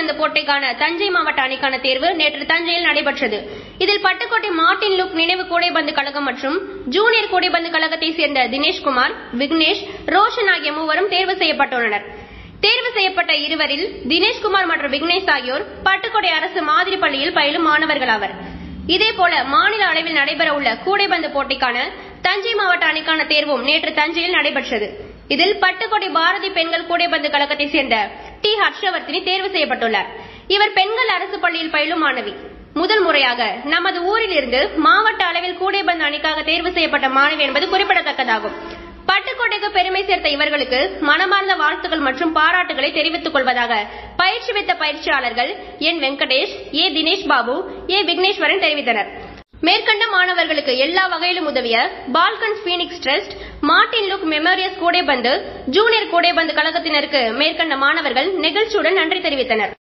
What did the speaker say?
கூடைப்பந்து போட்டிக்கான தஞ்சை மாவட்ட அணிக்கான தேர்வு நேற்று தஞ்சையில் நடைபெற்றது இதில் பட்டுக்கோட்டை மார்டின் லுக் நினைவு கூடைப்பந்து கழகம் மற்றும் ஜூனியர் கூடைப்பந்து கழகத்தை சேர்ந்த தினேஷ்குமார் விக்னேஷ் ரோஷன் ஆகிய மூவரும் தேர்வு செய்யப்பட்டுள்ளனர் தேர்வு செய்யப்பட்ட இருவரில் தினேஷ்குமார் மற்றும் விக்னேஷ் ஆகியோர் பட்டுக்கோட்டை அரசு மாதிரி பள்ளியில் பயிலும் மாணவர்கள் ஆவர் இதேபோல மாநில அளவில் நடைபெற உள்ள கூடைப்பந்து போட்டிக்கான தஞ்சை மாவட்ட அணிக்கான தேர்வும் நேற்று தஞ்சையில் நடைபெற்றது இதில் பட்டுக்கோட்டை பாரதி பெண்கள் கூடைப்பந்து கழகத்தை சேர்ந்த டி ஹர்ஷவர்த்தினி தேர்வு செய்யப்பட்டுள்ளார் இவர் பெண்கள் அரசு பள்ளியில் பயிலும் மாணவி முதல் முறையாக நமது ஊரில் இருந்து மாவட்ட அளவில் கூடைப்பந்து அணிக்காக தேர்வு செய்யப்பட்ட மாணவி என்பது குறிப்பிடத்தக்கதாகும் பட்டுக்கோட்டைக்கு பெருமை சேர்த்த இவர்களுக்கு மனமார்ந்த வாழ்த்துக்கள் மற்றும் பாராட்டுகளை தெரிவித்துக் கொள்வதாக பயிற்சி பெற்ற பயிற்சியாளர்கள் என் வெங்கடேஷ் ஏ தினேஷ் பாபு ஏ விக்னேஸ்வரன் தெரிவித்தனர் மேற்கண்ட மாணவர்களுக்கு எல்லா வகையிலும் உதவிய Falcons Phoenix trust Martin Luke memorials கூடைப்பந்து ஜூனியர் கூடைப்பந்து கழகத்தினருக்கு மேற்கண்ட மாணவர்கள் நெகிழ்ச்சியுடன் நன்றி தெரிவித்தனர்